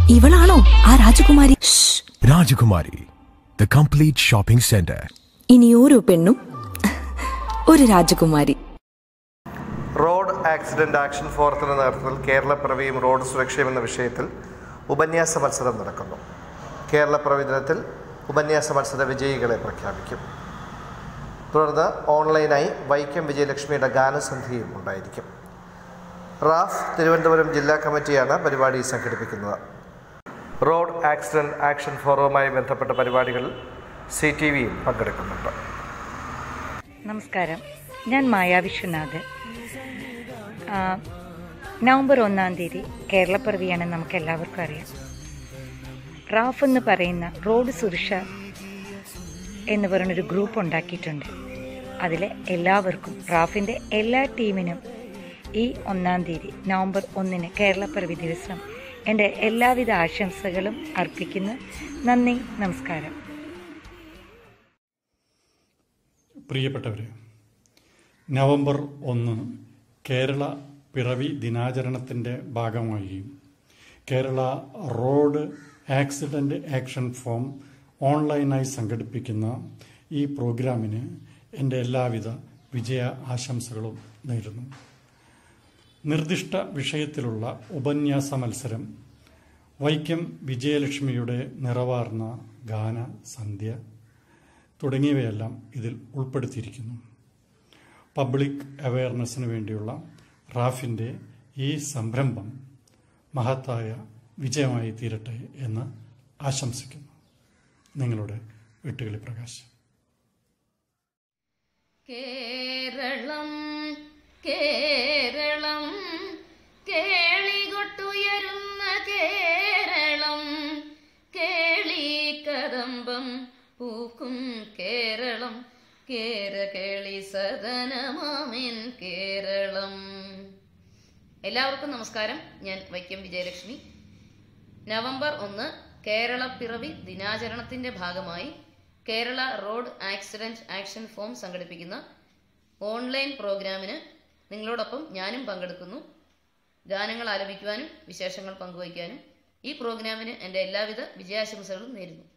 ഇവളാണോ ആ രാജകുമാരി Rajakumari, the complete shopping center. ഇനി ഓരോ പെണ്ണും ഒരു രാജകുമാരി റോഡ് ആക്സിഡന്റ് ആക്ഷൻ ഫോറത്തിന്റെ നേതൃത്വത്തിൽ കേരളപ്പിറവിയും റോഡ് സുരക്ഷയും എന്ന വിഷയത്തിൽ ഉപന്യാസ മത്സരം നടക്കുന്നു കേരളപ്പിറവി ദിനത്തിൽ ഉപന്യാസ മത്സര വിജയികളെ പ്രഖ്യാപിക്കും തുടർന്ന് ഓൺലൈനായി വൈക്കം വിജയലക്ഷ്മിയുടെ ഗാനസന്ധിയും ഉണ്ടായിരിക്കും റാഫ് തിരുവനന്തപുരം ജില്ലാ കമ്മിറ്റിയാണ് പരിപാടി സംഘടിപ്പിക്കുന്നത് റോഡ് ആക്സിഡന്റ് ആക്ഷൻ ഫോറവുമായി ബന്ധപ്പെട്ട പരിപാടികളിൽ സി ടി വിയും പങ്കെടുക്കുന്നുണ്ട് നമസ്കാരം ഞാൻ മായ വിശ്വനാഥ് ആ, നവംബർ ഒന്നാം തീയതി കേരളപ്പിറവിയാണെന്ന് നമുക്ക് എല്ലാവർക്കും അറിയാം റാഫ് എന്ന് പറയുന്ന റോഡ് സുരക്ഷ എന്ന് പറയുന്നൊരു ഗ്രൂപ്പ് ഉണ്ടാക്കിയിട്ടുണ്ട് അതിൽ എല്ലാവർക്കും റാഫിൻ്റെ എല്ലാ ടീമിനും ഈ ഒന്നാം തീയതി നവംബർ ഒന്നിന് കേരളപ്പിറവി ദിവസം എൻ്റെ എല്ലാവിധ ആശംസകളും അർപ്പിക്കുന്നു നന്ദി നമസ്കാരം പ്രിയപ്പെട്ടവരെ നവംബർ ഒന്ന് കേരള പിറവി ദിനാചരണത്തിൻ്റെ ഭാഗമായി Kerala road accident action form ഓൺലൈനായി സംഘടിപ്പിക്കുന്ന ഈ പ്രോഗ്രാമിന് എൻ്റെ എല്ലാവിധ വിജയ ആശംസകളും നേരുന്നു നിർദ്ദിഷ്ട വിഷയത്തിലുള്ള ഉപന്യാസ മത്സരം വൈക്കം വിജയലക്ഷ്മിയുടെ നിറവാർന്ന ഗാന സന്ധ്യ തുടങ്ങിയവയെല്ലാം ഇതിൽ ഉൾപ്പെടുത്തിയിരിക്കുന്നു പബ്ലിക് അവയർനെസ്സിന് വേണ്ടിയുള്ള റാഫിൻ്റെ ഈ സംരംഭം മഹത്തായ വിജയമായി തീരട്ടെ എന്ന് ആശംസിക്കുന്നു നിങ്ങളുടെ വെട്ടുകളി പ്രകാശ് കേരളം കേരളം കേളികൊട്ടുയരുന്ന കേരളം കേളി കദംബം പൂക്കും കേരളം കേരകേളി സദനമാമിൻ കേരളം എല്ലാവർക്കും നമസ്കാരം ഞാൻ വൈക്കം വിജയലക്ഷ്മി നവംബർ ഒന്ന് കേരള പിറവി ദിനാചരണത്തിന്റെ ഭാഗമായി Kerala road accident action form സംഘടിപ്പിക്കുന്ന ഓൺലൈൻ പ്രോഗ്രാമിന് നിങ്ങളോടൊപ്പം ഞാനും പങ്കെടുക്കുന്നു ഗാനങ്ങൾ ആലപിക്കുവാനും വിശേഷങ്ങൾ പങ്കുവയ്ക്കാനും ഈ പ്രോഗ്രാമിന് എൻ്റെ എല്ലാവിധ വിജയാശംസകളും നേരുന്നു